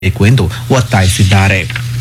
ಬೇಕು ಎಂದು ಒತ್ತಾಯಿಸಿದ್ದಾರೆ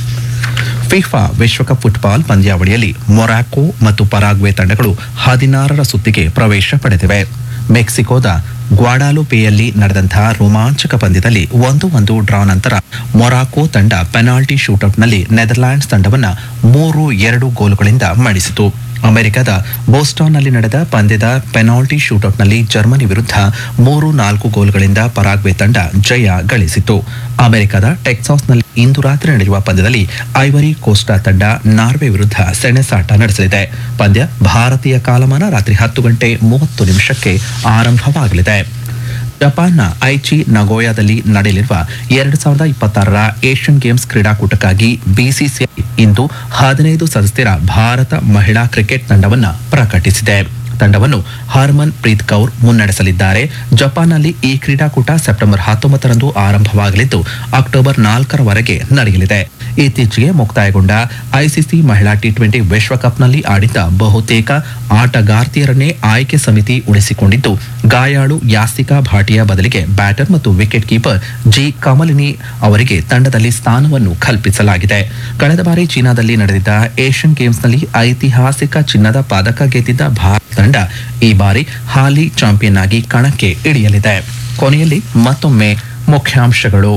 ಫಿಫಾ ವಿಶ್ವಕಪ್ ಫುಟ್ಬಾಲ್ ಪಂದ್ಯಾವಳಿಯಲ್ಲಿ ಮೊರಾಕೊ ಮತ್ತು ಪರಾಗ್ವೆ ತಂಡಗಳು ಹದಿನಾರರ ಸುತ್ತಿಗೆ ಪ್ರವೇಶ ಪಡೆದಿವೆ ಮೆಕ್ಸಿಕೋದ ಗ್ವಾಡಾಲುಪೆಯಲ್ಲಿ ನಡೆದಂತಹ ರೋಮಾಂಚಕ ಪಂದ್ಯದಲ್ಲಿ ಒಂದು ಒಂದು ಡ್ರಾ ನಂತರ ಮೊರಾಕೊ ತಂಡ ಪೆನಾಲ್ಟಿ ಶೂಟೌಟ್ನಲ್ಲಿ ನೆದರ್ಲ್ಯಾಂಡ್ಸ್ ತಂಡವನ್ನು ಮೂರು ಎರಡು ಗೋಲುಗಳಿಂದ ಮಣಿಸಿತು ಅಮೆರಿಕದ ಬೋಸ್ಟಾನ್ನಲ್ಲಿ ನಡೆದ ಪಂದ್ಯದ ಪೆನಾಲ್ಟಿ ಶೂಟೌಟ್ನಲ್ಲಿ ಜರ್ಮನಿ ವಿರುದ್ಧ ಮೂರು ನಾಲ್ಕು ಗೋಲುಗಳಿಂದ ಪರಾಗ್ವೆ ತಂಡ ಜಯ ಗಳಿಸಿತು ಅಮೆರಿಕದ ಟೆಕ್ಸಾಸ್ನಲ್ಲಿ ಇಂದು ರಾತ್ರಿ ನಡೆಯುವ ಪಂದ್ಯದಲ್ಲಿ ಐವರಿ ಕೋಸ್ಟಾ ತಂಡ ನಾರ್ವೆ ವಿರುದ್ಧ ಸೆಣಸಾಟ ನಡೆಸಲಿದೆ ಪಂದ್ಯ ಭಾರತೀಯ ಕಾಲಮಾನ ರಾತ್ರಿ ಹತ್ತು ಗಂಟೆ ಮೂವತ್ತು ನಿಮಿಷಕ್ಕೆ ಆರಂಭವಾಗಲಿದೆ ಜಪಾನ್ನ ಐಚಿ ನಗೋಯಾದಲ್ಲಿ ನಡೆಯಲಿರುವ ಎರಡು ಸಾವಿರದ ಇಪ್ಪತ್ತಾರರ ಏಷ್ಯನ್ ಗೇಮ್ಸ್ ಕ್ರೀಡಾಕೂಟಕ್ಕಾಗಿ ಬಿಸಿಸಿಐ ಇಂದು ಹದಿನೈದು ಸದಸ್ಯರ ಭಾರತ ಮಹಿಳಾ ಕ್ರಿಕೆಟ್ ತಂಡವನ್ನು ಪ್ರಕಟಿಸಿದೆ ತಂಡವನ್ನು ಹರ್ಮನ್ ಪ್ರೀತ್ ಕೌರ್ ಮುನ್ನಡೆಸಲಿದ್ದಾರೆ ಜಪಾನ್ನಲ್ಲಿ ಈ ಕ್ರೀಡಾಕೂಟ ಸೆಪ್ಟೆಂಬರ್ ಹತ್ತೊಂಬತ್ತರಂದು ಆರಂಭವಾಗಲಿದ್ದು ಅಕ್ಟೋಬರ್ ನಾಲ್ಕರವರೆಗೆ ನಡೆಯಲಿದೆ ಇತ್ತೀಚೆಗೆ ಮುಕ್ತಾಯಗೊಂಡ ಐಸಿಸಿ ಮಹಿಳಾ ಟಿ ಟ್ವೆಂಟಿ ವಿಶ್ವಕಪ್ನಲ್ಲಿ ಆಡಿದ್ದ ಬಹುತೇಕ ಆಟಗಾರ್ತಿಯರನ್ನೇ ಆಯ್ಕೆ ಸಮಿತಿ ಉಳಿಸಿಕೊಂಡಿದ್ದು ಗಾಯಾಳು ಯಾಸಿಕಾ ಭಾಟಿಯಾ ಬದಲಿಗೆ ಬ್ಯಾಟರ್ ಮತ್ತು ವಿಕೆಟ್ ಕೀಪರ್ ಜಿ ಕಮಲಿನಿ ಅವರಿಗೆ ತಂಡದಲ್ಲಿ ಸ್ಥಾನವನ್ನು ಕಲ್ಪಿಸಲಾಗಿದೆ ಕಳೆದ ಬಾರಿ ಚೀನಾದಲ್ಲಿ ನಡೆದಿದ್ದ ಏಷ್ಯನ್ ಗೇಮ್ಸ್ನಲ್ಲಿ ಐತಿಹಾಸಿಕ ಚಿನ್ನದ ಪದಕ ಗೆದ್ದಿದ್ದ ಭಾರತ ತಂಡ ಈ ಬಾರಿ ಹಾಲಿ ಚಾಂಪಿಯನ್ ಆಗಿ ಕಣಕ್ಕೆ ಇಳಿಯಲಿದೆ ಕೊನೆಯಲ್ಲಿ ಮತ್ತೊಮ್ಮೆ ಮುಖ್ಯಾಂಶಗಳು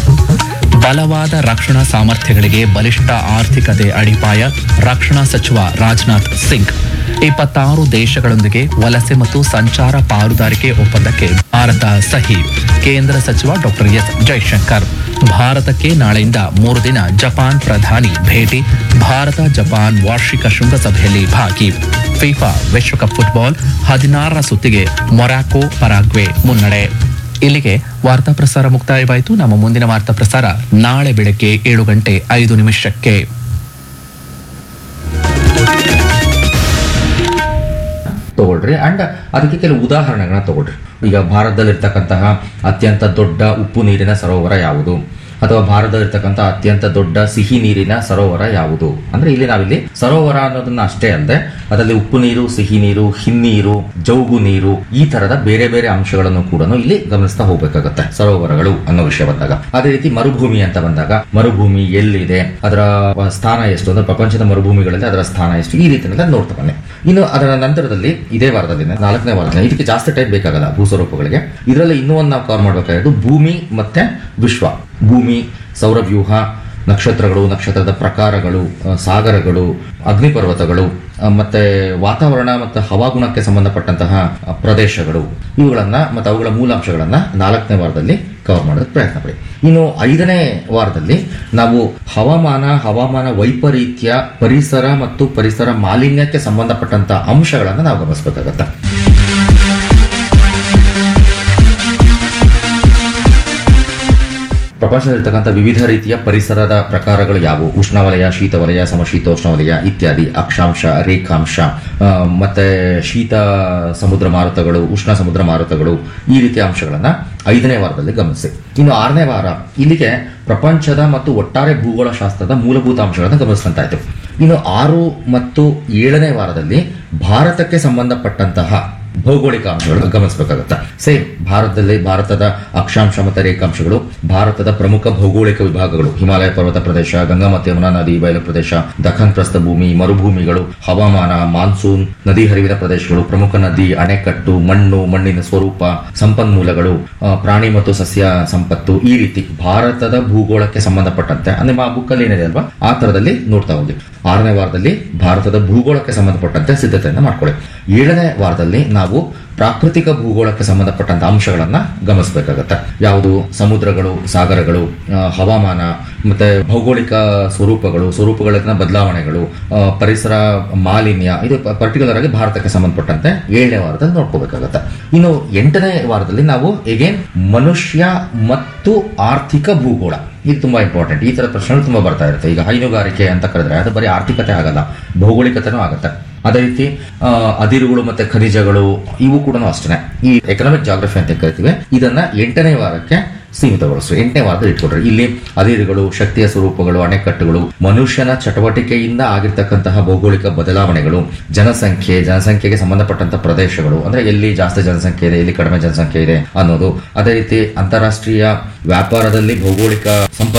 ಬಲವಾದ ರಕ್ಷಣಾ ಸಾಮರ್ಥ್ಯಗಳಿಗೆ ಬಲಿಷ್ಠ ಆರ್ಥಿಕತೆ ಅಡಿಪಾಯ ರಕ್ಷಣಾ ಸಚಿವ ರಾಜನಾಥ್ ಸಿಂಗ್ ಇಪ್ಪತ್ತಾರು ದೇಶಗಳೊಂದಿಗೆ ವಲಸೆ ಮತ್ತು ಸಂಚಾರ ಪಾಲುದಾರಿಕೆ ಒಪ್ಪಂದಕ್ಕೆ ಭಾರತ ಸಹಿ ಕೇಂದ್ರ ಸಚಿವ ಡಾಕ್ಟರ್ ಎಸ್ ಜೈಶಂಕರ್ ಭಾರತಕ್ಕೆ ನಾಳೆಯಿಂದ ಮೂರು ದಿನ ಜಪಾನ್ ಪ್ರಧಾನಿ ಭೇಟಿ ಭಾರತ ಜಪಾನ್ ವಾರ್ಷಿಕ ಶೃಂಗಸಭೆಯಲ್ಲಿ ಭಾಗಿ ಫಿಫಾ ವಿಶ್ವಕಪ್ ಫುಟ್ಬಾಲ್ ಹದಿನಾರರ ಸುತ್ತಿಗೆ ಮೊರಾಕೊ ಪರಾಗ್ವೆ ಮುನ್ನಡೆ ಇಲ್ಲಿಗೆ ವಾರ್ತಾ ಪ್ರಸಾರ ಮುಕ್ತಾಯವಾಯಿತು ನಮ್ಮ ಮುಂದಿನ ವಾರ್ತಾ ಪ್ರಸಾರ ನಾಳೆ ಬೆಳಗ್ಗೆ ಏಳು ಗಂಟೆ ಐದು ನಿಮಿಷಕ್ಕೆ ತಗೊಳ್ರಿ ಅಂಡ್ ಅದಕ್ಕೆ ಕೆಲವು ಉದಾಹರಣೆಗಳನ್ನ ತಗೊಳ್ರಿ ಈಗ ಭಾರತದಲ್ಲಿರ್ತಕ್ಕಂತಹ ಅತ್ಯಂತ ದೊಡ್ಡ ಉಪ್ಪು ನೀರಿನ ಸರೋವರ ಯಾವುದು ಅಥವಾ ಭಾರತದಲ್ಲಿರ್ತಕ್ಕಂಥ ಅತ್ಯಂತ ದೊಡ್ಡ ಸಿಹಿ ನೀರಿನ ಸರೋವರ ಯಾವುದು ಅಂದ್ರೆ ಇಲ್ಲಿ ನಾವಿಲ್ಲಿ ಸರೋವರ ಅನ್ನೋದನ್ನ ಅಷ್ಟೇ ಅಲ್ಲದೆ ಅದರಲ್ಲಿ ಉಪ್ಪು ನೀರು ಸಿಹಿ ನೀರು ಹಿನ್ನೀರು ಜೌಗು ನೀರು ಈ ತರದ ಬೇರೆ ಬೇರೆ ಅಂಶಗಳನ್ನು ಕೂಡ ಇಲ್ಲಿ ಗಮನಿಸ್ತಾ ಹೋಗ್ಬೇಕಾಗತ್ತೆ ಸರೋವರಗಳು ಅನ್ನೋ ವಿಷಯ ಬಂದಾಗ ಅದೇ ರೀತಿ ಮರುಭೂಮಿ ಅಂತ ಬಂದಾಗ ಮರುಭೂಮಿ ಎಲ್ಲಿದೆ ಅದರ ಸ್ಥಾನ ಎಷ್ಟು ಅಂದ್ರೆ ಪ್ರಪಂಚದ ಮರುಭೂಮಿಗಳಲ್ಲಿ ಅದರ ಸ್ಥಾನ ಎಷ್ಟು ಈ ರೀತಿಯೆಲ್ಲ ನೋಡ್ತಾ ಬನ್ನಿ ಇನ್ನು ಅದರ ನಂತರದಲ್ಲಿ ಇದೇ ವಾರದಲ್ಲಿ ನಾಲ್ಕನೇ ವಾರದಲ್ಲಿ ಇದಕ್ಕೆ ಜಾಸ್ತಿ ಟೈಮ್ ಬೇಕಾಗಲ್ಲ ಭೂಸ್ವರೂಪಗಳಿಗೆ ಇದರಲ್ಲಿ ಇನ್ನೂ ಒಂದು ನಾವು ಕವರ್ ಮಾಡಬೇಕಾಗಿರೋದು ಭೂಮಿ ಮತ್ತೆ ವಿಶ್ವ ಭೂಮಿ ಸೌರವ್ಯೂಹ ನಕ್ಷತ್ರಗಳು ನಕ್ಷತ್ರದ ಪ್ರಕಾರಗಳು ಆ, ಸಾಗರಗಳು ಅಗ್ನಿಪರ್ವತಗಳು ಆ, ಮತ್ತೆ ವಾತಾವರಣ ಮತ್ತು ಹವಾಗುಣಕ್ಕೆ ಸಂಬಂಧಪಟ್ಟಂತಹ ಆ, ಪ್ರದೇಶಗಳು ಇವುಗಳನ್ನ ಮತ್ತು ಅವುಗಳ ಮೂಲಾಂಶಗಳನ್ನ ನಾಲ್ಕನೇ ವಾರದಲ್ಲಿ ಕವರ್ ಮಾಡೋದಕ್ಕೆ ಪ್ರಯತ್ನ ಪಡಿ ಇನ್ನು ಐದನೇ ವಾರದಲ್ಲಿ ನಾವು ಹವಾಮಾನ ಹವಾಮಾನ ವೈಪರೀತ್ಯ ಪರಿಸರ ಮತ್ತು ಪರಿಸರ ಮಾಲಿನ್ಯಕ್ಕೆ ಸಂಬಂಧಪಟ್ಟಂತ ಅಂಶಗಳನ್ನು ನಾವು ಗಮನಿಸಬೇಕಾಗತ್ತೆ ಪ್ರಪಂಚದಲ್ಲಿರ್ತಕ್ಕಂಥ ವಿವಿಧ ರೀತಿಯ ಪರಿಸರದ ಪ್ರಕಾರಗಳು ಯಾವುವು ಉಷ್ಣವಲಯ ಶೀತವಲಯ ಸಮಶೀತೋಷ್ಣವಲಯ ಇತ್ಯಾದಿ ಅಕ್ಷಾಂಶ ರೇಖಾಂಶ ಆ, ಮತ್ತೆ ಶೀತ ಸಮುದ್ರ ಮಾರುತಗಳು ಉಷ್ಣ ಸಮುದ್ರ ಮಾರುತಗಳು ಈ ರೀತಿಯ ಅಂಶಗಳನ್ನ ಐದನೇ ವಾರದಲ್ಲಿ ಗಮನಿಸಿ ಇನ್ನು ಆರನೇ ವಾರ ಇಲ್ಲಿಗೆ ಪ್ರಪಂಚದ ಮತ್ತು ಒಟ್ಟಾರೆ ಭೂಗೋಳ ಶಾಸ್ತ್ರದ ಮೂಲಭೂತ ಅಂಶಗಳನ್ನು ಗಮನಿಸಿದಂತಾಯ್ತು ಇನ್ನು ಆರು ಮತ್ತು ಏಳನೇ ವಾರದಲ್ಲಿ ಭಾರತಕ್ಕೆ ಸಂಬಂಧಪಟ್ಟಂತಹ ಭೌಗೋಳಿಕ ಅಂಶಗಳು ಗಮನಿಸಬೇಕಾಗುತ್ತೆ ಸೇಮ್ ಭಾರತದಲ್ಲಿ ಭಾರತದ ಅಕ್ಷಾಂಶ ಮತ್ತು ರೇಖಾಂಶಗಳು ಭಾರತದ ಪ್ರಮುಖ ಭೌಗೋಳಿಕ ವಿಭಾಗಗಳು ಹಿಮಾಲಯ ಪರ್ವತ ಪ್ರದೇಶ ಗಂಗಾ ಮತ್ತು ಯಮುನಾ ನದಿ ಬಯಲು ಪ್ರದೇಶ ದಖನ್ ಪ್ರಸ್ಥಭೂಮಿ ಮರುಭೂಮಿಗಳು ಹವಾಮಾನ ಮಾನ್ಸೂನ್ ನದಿ ಹರಿವಿನ ಪ್ರದೇಶಗಳು ಪ್ರಮುಖ ನದಿ ಅಣೆಕಟ್ಟು ಮಣ್ಣು ಮಣ್ಣಿನ ಸ್ವರೂಪ ಸಂಪನ್ಮೂಲಗಳು ಆ, ಪ್ರಾಣಿ ಮತ್ತು ಸಸ್ಯ ಸಂಪತ್ತು ಈ ರೀತಿ ಭಾರತದ ಭೂಗೋಳಕ್ಕೆ ಸಂಬಂಧಪಟ್ಟಂತೆ ಅಂದ್ರೆ ನಿಮ್ಮ ಬುಕ್ ಅಲ್ಲಿ ಏನಿದೆ ಅಲ್ವಾ ಆ ತರದಲ್ಲಿ ನೋಡ್ತಾ ಹೋಗಿ ಆರನೇ ವಾರದಲ್ಲಿ ಭಾರತದ ಭೂಗೋಳಕ್ಕೆ ಸಂಬಂಧಪಟ್ಟಂತೆ ಸಿದ್ಧತೆಯನ್ನು ಮಾಡ್ಕೊಳ್ಳಿ ಏಳನೇ ವಾರದಲ್ಲಿ ನಾವು ಪ್ರಾಕೃತಿಕ ಭೂಗೋಳಕ್ಕೆ ಸಂಬಂಧಪಟ್ಟಂತ ಅಂಶಗಳನ್ನ ಗಮನಿಸಬೇಕಾಗತ್ತೆ ಯಾವುದು ಸಮುದ್ರಗಳು ಸಾಗರಗಳು ಆ, ಹವಾಮಾನ ಮತ್ತೆ ಭೌಗೋಳಿಕ ಸ್ವರೂಪಗಳು ಸ್ವರೂಪಗಳಲ್ಲಿನ ಬದಲಾವಣೆಗಳು ಆ, ಪರಿಸರ ಮಾಲಿನ್ಯ ಇದು ಪರ್ಟಿಕ್ಯುಲರ್ ಆಗಿ ಭಾರತಕ್ಕೆ ಸಂಬಂಧಪಟ್ಟಂತೆ ಏಳನೇ ವಾರದಲ್ಲಿ ನೋಡ್ಕೋಬೇಕಾಗತ್ತೆ ಇನ್ನು ಎಂಟನೇ ವಾರದಲ್ಲಿ ನಾವು ಎಗೇನ್ ಮನುಷ್ಯ ಮತ್ತು ಆರ್ಥಿಕ ಭೂಗೋಳ ಇದು ತುಂಬಾ ಇಂಪಾರ್ಟೆಂಟ್ ಈ ತರ ಪ್ರಶ್ನೆಗಳು ತುಂಬಾ ಬರ್ತಾ ಇರುತ್ತೆ ಈಗ ಹೈನುಗಾರಿಕೆ ಅಂತ ಕರೆದ್ರೆ ಅದು ಬರೀ ಆರ್ಥಿಕತೆ ಆಗಲ್ಲ ಭೌಗೋಳಿಕತೆನೂ ಆಗುತ್ತೆ ಅದೇ ರೀತಿ ಆ, ಅದಿರುಗಳು ಮತ್ತೆ ಖನಿಜಗಳು ಇವು ಕೂಡ ಅಷ್ಟೇ ಈ ಎಕನಾಮಿಕ್ ಜಾಗ್ರಫಿ ಅಂತ ಕರಿತೀವಿ ಇದನ್ನ ಎಂಟನೇ ವಾರಕ್ಕೆ ಸೀಮಿತಗೊಳಿಸು ಎಂಟನೇ ವಾರದಲ್ಲಿ ಇಟ್ಕೊಟ್ರೆ ಇಲ್ಲಿ ಅದಿರುಗಳು ಶಕ್ತಿಯ ಸ್ವರೂಪಗಳು ಅಣೆಕಟ್ಟುಗಳು ಮನುಷ್ಯನ ಚಟುವಟಿಕೆಯಿಂದ ಆಗಿರ್ತಕ್ಕಂತಹ ಭೌಗೋಳಿಕ ಬದಲಾವಣೆಗಳು ಜನಸಂಖ್ಯೆ ಜನಸಂಖ್ಯೆಗೆ ಸಂಬಂಧಪಟ್ಟಂತಹ ಪ್ರದೇಶಗಳು ಅಂದ್ರೆ ಎಲ್ಲಿ ಜಾಸ್ತಿ ಜನಸಂಖ್ಯೆ ಇದೆ ಎಲ್ಲಿ ಕಡಿಮೆ ಜನಸಂಖ್ಯೆ ಇದೆ ಅನ್ನೋದು ಅದೇ ರೀತಿ ಅಂತಾರಾಷ್ಟ್ರೀಯ ವ್ಯಾಪಾರದಲ್ಲಿ ಭೌಗೋಳಿಕ ಸಂಪರ್ಕ